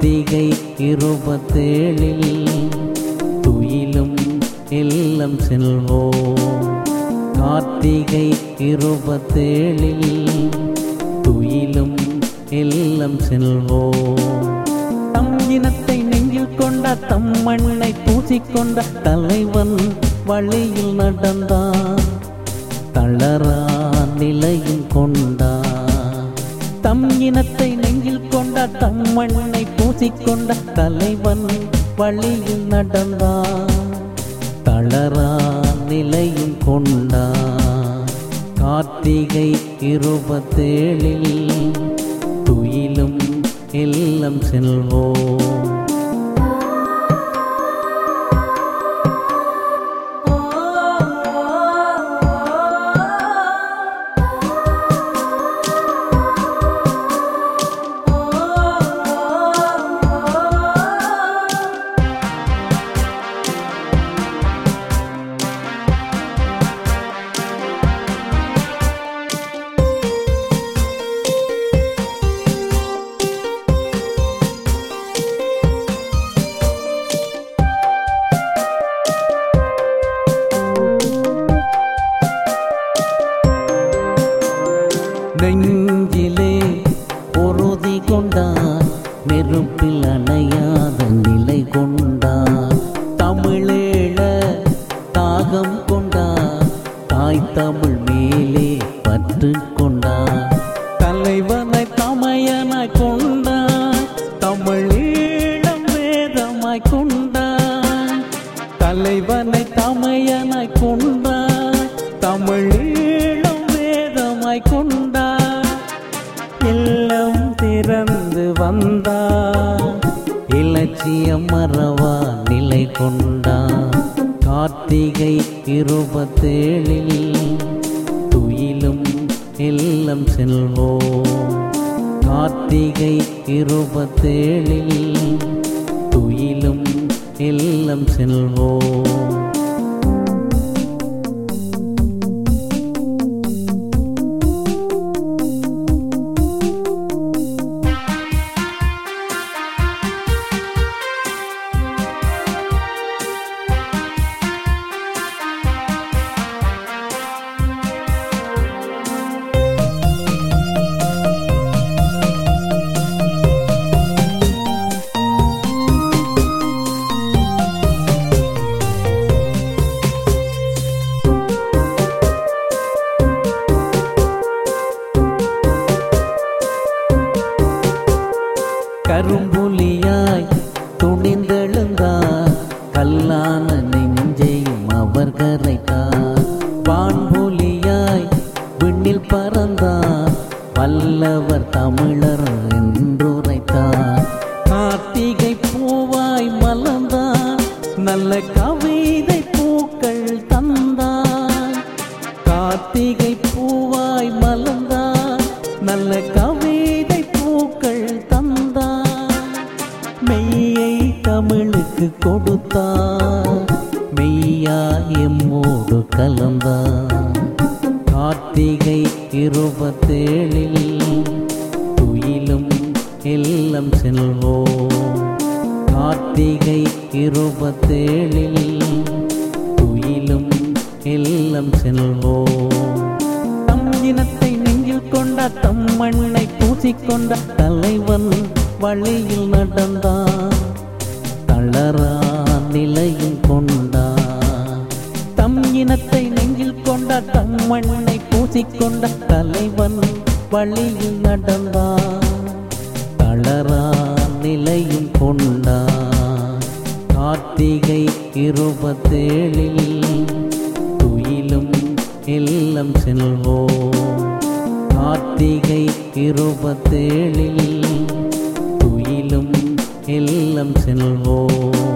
கார்த்திகை இருபத்தேழில் துயிலும் இல்லம் செல்வோம் கார்த்திகை இருபத்தேழில் துயிலும் இல்லம் செல்வோம் தம் இனத்தை நெஞ்சில் கொண்ட தம் மண்ணை பூசிக்கொண்ட தலைவன் வழியில் நடந்தான் தளரா நிலையும் கொண்டான் தம் இனத்தை நெஞ்சில் கொண்ட தம் மண்ணை பூசிக்கொண்ட தலைவன் வழியில் நடந்தான் தளரா நிலையும் கொண்டான் கார்த்திகை இருபத்தேழில் துயிலும் இல்லம் செல்வோம் நெஞ்சிலே பொருதி கொண்டான் நெருப்பில் அணையாத நிலை கொண்டான் தமிழேழ தாகம் கொண்டான் தாய் தமிழ் மேலே பற்று கொண்டான் தலைவனை தமையனாய் கொண்டான் தமிழீழம் வேதமாய் கொண்டான் தலைவனை தமையனாய் கொண்டான் தமிழீழம் வேதமாய் கொண்டான் எல்லாம் திறந்து வந்தான் இலட்சியம் மறவா நிலை கொண்டான் கார்த்திகை இருபத்தேழில் துயிலும் இல்லம் செல்வோம் கார்த்திகை இருபத்தேழில் துயிலும் இல்லம் செல்வோம் கரும்புலியாய் துணிந்தெழுந்தார் கல்லான நெஞ்சையும் அவர் கரைத்தார் வான்புலியாய் விண்ணில் பறந்தார் வல்லவர் தமிழர் என்றுரைத்தார் கார்த்திகை பூவாய் மலர்ந்தார் நல்ல கவிதை பூக்கள் தந்தார் கார்த்திகை பூவாய் மலர்ந்தார் நல்ல கவிதை பூக்கள் தந்தார் மெய்யை தமிழுக்கு கொடுத்தார் மெய்யா எம்மோடு கலந்தார் கார்த்திகை இருபத்தேழில் துயிலும் இல்லம் செல்வோம் கார்த்திகை இருபத்தேழில் துயிலும் இல்லம் செல்வோம் தம் இனத்தை நெஞ்சில் கொண்ட தம் மண்ணை பூசிக்கொண்ட தலைவன் வழியில் நடந்தான் தளரா நிலையும் கொண்டான் தம் இனத்தை நெஞ்சில் கொண்ட தம் மண்ணை பூசிக்கொண்ட தலைவன் வழியில் நடந்தான் தளரா நிலையும் கொண்டான் கார்த்திகை இருபத்தேழில் துயிலும் இல்லம் செல்வோம் கார்த்திகை இருபத்தேழில் துயிலும் இல்லம் செல்வோம்